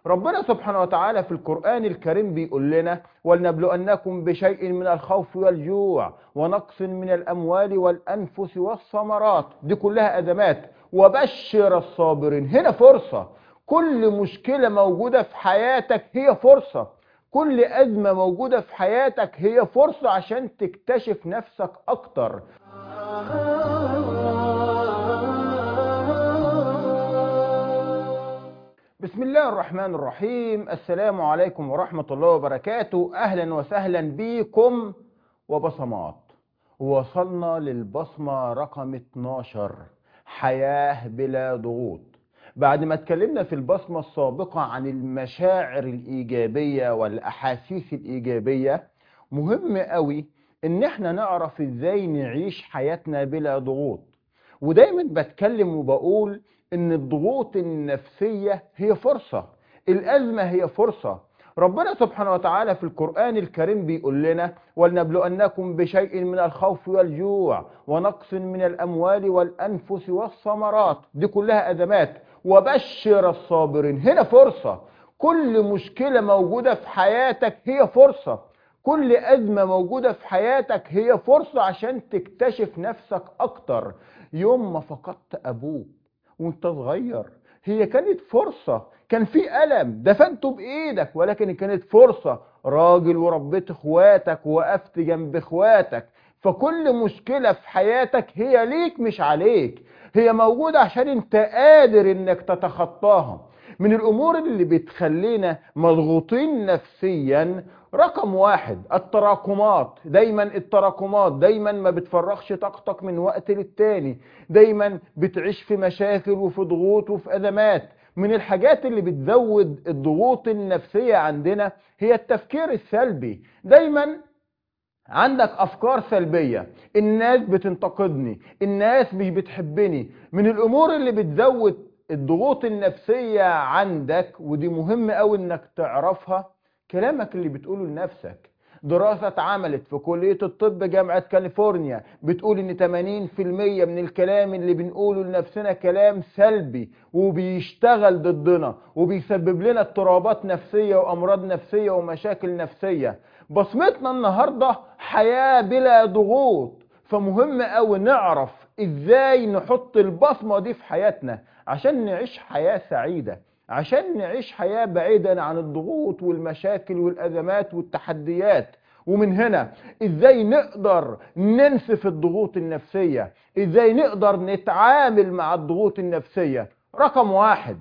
ربنا سبحانه وتعالى في القرآن الكريم بيقول لنا ولنبلؤنكم بشيء من الخوف والجوع ونقص من الأموال والأنفس والثمرات دي كلها أزمات وبشر الصابرين هنا فرصة كل مشكلة موجودة في حياتك هي فرصة كل أزمة موجودة في حياتك هي فرصة عشان تكتشف نفسك أكتر بسم الله الرحمن الرحيم السلام عليكم ورحمة الله وبركاته أهلا وسهلا بكم وبصمات وصلنا للبصمة رقم 12 حياة بلا ضغوط بعد ما اتكلمنا في البصمة السابقة عن المشاعر الإيجابية والأحاسيس الإيجابية مهم قوي إن احنا نعرف إزاي نعيش حياتنا بلا ضغوط ودايما بتكلم وبقول إن الضغوط النفسية هي فرصة الأزمة هي فرصة ربنا سبحانه وتعالى في القرآن الكريم بيقول لنا ولنبلؤنكم بشيء من الخوف والجوع ونقص من الأموال والأنفس والثمرات دي كلها أزمات وبشر الصابرين هنا فرصة كل مشكلة موجودة في حياتك هي فرصة كل أزمة موجودة في حياتك هي فرصة عشان تكتشف نفسك أكتر يوم ما فقدت أبوك وانت صغير هي كانت فرصة كان في ألم دفنته بإيدك ولكن كانت فرصة راجل وربيت اخواتك ووقفت جنب اخواتك فكل مشكلة في حياتك هي ليك مش عليك هي موجودة عشان انت قادر انك تتخطاها من الامور اللي بتخلينا مضغوطين نفسيا رقم واحد التراكمات دايما التراكمات دايما ما بتفرغش طاقتك من وقت للتاني دايما بتعيش في مشاكل وفي ضغوط وفي ازمات من الحاجات اللي بتزود الضغوط النفسية عندنا هي التفكير السلبي دايما عندك افكار سلبية الناس بتنتقدني الناس مش بتحبني من الامور اللي بتزود الضغوط النفسية عندك ودي مهم قوي انك تعرفها كلامك اللي بتقوله لنفسك دراسة اتعملت في كلية الطب جامعة كاليفورنيا بتقول ان 80% من الكلام اللي بنقوله لنفسنا كلام سلبي وبيشتغل ضدنا وبيسبب لنا اضطرابات نفسية وامراض نفسية ومشاكل نفسية بصمتنا النهاردة حياة بلا ضغوط فمهم قوي نعرف ازاي نحط البصمة دي في حياتنا عشان نعيش حياة سعيدة عشان نعيش حياة بعيدا عن الضغوط والمشاكل والأزمات والتحديات ومن هنا ازاي نقدر ننسف الضغوط النفسية ازاي نقدر نتعامل مع الضغوط النفسية رقم واحد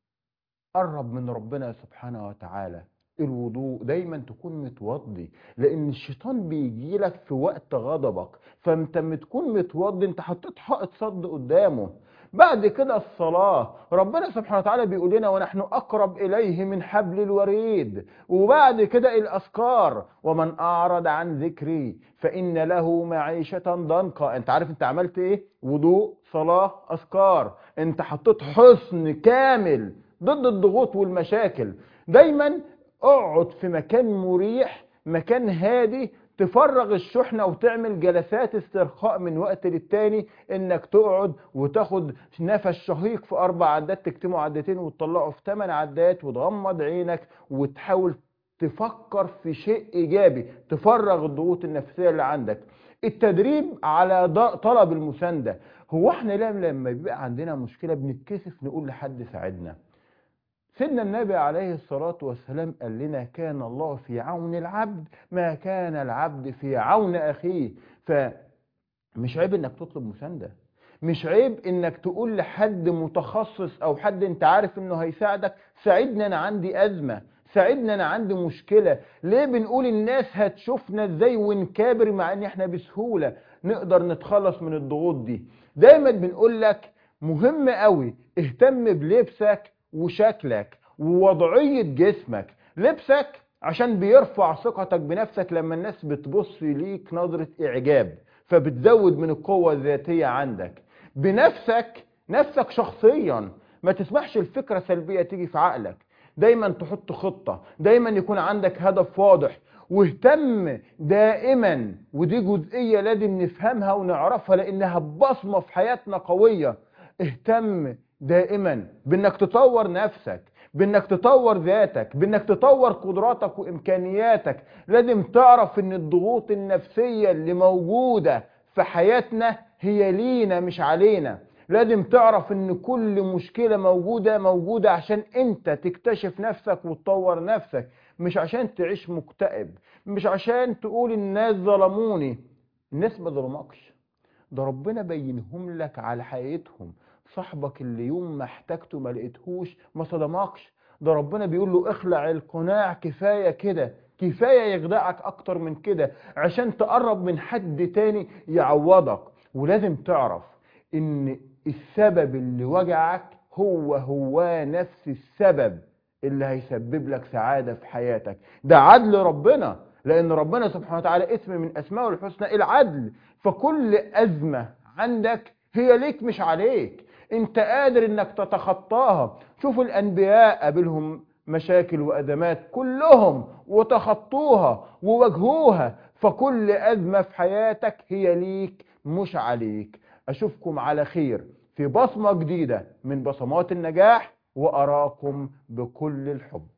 قرب من ربنا سبحانه وتعالى الوضوء دايما تكون متوضي لان الشيطان بيجي لك في وقت غضبك فانت لما تكون متوضي انت حطيت حائط صد قدامه بعد كده الصلاة ربنا سبحانه وتعالى بيقول لنا ونحن أقرب إليه من حبل الوريد وبعد كده الأذكار ومن أعرض عن ذكري فإن له معيشة ضنكا أنت عارف أنت عملت إيه وضوء صلاة أذكار أنت حطيت حسن كامل ضد الضغوط والمشاكل دايما اقعد في مكان مريح مكان هادي تفرغ الشحنة وتعمل جلسات استرخاء من وقت للتاني انك تقعد وتاخد نفس شهيق في اربع عدات تكتمه عدتين وتطلعه في ثمان عدات وتغمض عينك وتحاول تفكر في شيء ايجابي تفرغ الضغوط النفسية اللي عندك التدريب على طلب المساندة هو احنا لما بيبقى عندنا مشكلة بنتكسف نقول لحد ساعدنا سيدنا النبي عليه الصلاة والسلام قال لنا كان الله في عون العبد ما كان العبد في عون أخيه فمش عيب انك تطلب مساندة مش عيب انك تقول لحد متخصص او حد انت عارف انه هيساعدك ساعدني انا عندي ازمة ساعدني انا عندي مشكلة ليه بنقول الناس هتشوفنا ازاي ونكابر مع ان احنا بسهولة نقدر نتخلص من الضغوط دي دايما بنقول لك مهم قوي اهتم بلبسك وشكلك ووضعية جسمك لبسك عشان بيرفع ثقتك بنفسك لما الناس بتبص ليك نظرة إعجاب فبتزود من القوة الذاتية عندك بنفسك نفسك شخصيا ما تسمحش الفكرة سلبية تيجي في عقلك دايما تحط خطة دايما يكون عندك هدف واضح واهتم دائما ودي جزئية لازم نفهمها ونعرفها لانها بصمة في حياتنا قوية اهتم دائما بانك تطور نفسك بانك تطور ذاتك بانك تطور قدراتك وامكانياتك لازم تعرف ان الضغوط النفسية اللي موجودة في حياتنا هي لينا مش علينا لازم تعرف ان كل مشكلة موجودة موجودة عشان انت تكتشف نفسك وتطور نفسك مش عشان تعيش مكتئب مش عشان تقول الناس ظلموني الناس ما ظلمكش ده ربنا بينهم لك على حقيقتهم صاحبك اللي يوم ما احتاجته ما لقيتهوش ما صدمكش ده ربنا بيقول له اخلع القناع كفاية كده كفاية يخدعك اكتر من كده عشان تقرب من حد تاني يعوضك ولازم تعرف ان السبب اللي وجعك هو هو نفس السبب اللي هيسبب لك سعادة في حياتك ده عدل ربنا لأن ربنا سبحانه وتعالى اسم من أسمائه الحسنى العدل فكل أزمة عندك هي ليك مش عليك انت قادر انك تتخطاها شوف الأنبياء قابلهم مشاكل وأزمات كلهم وتخطوها وواجهوها فكل أزمة في حياتك هي ليك مش عليك أشوفكم على خير في بصمة جديدة من بصمات النجاح وأراكم بكل الحب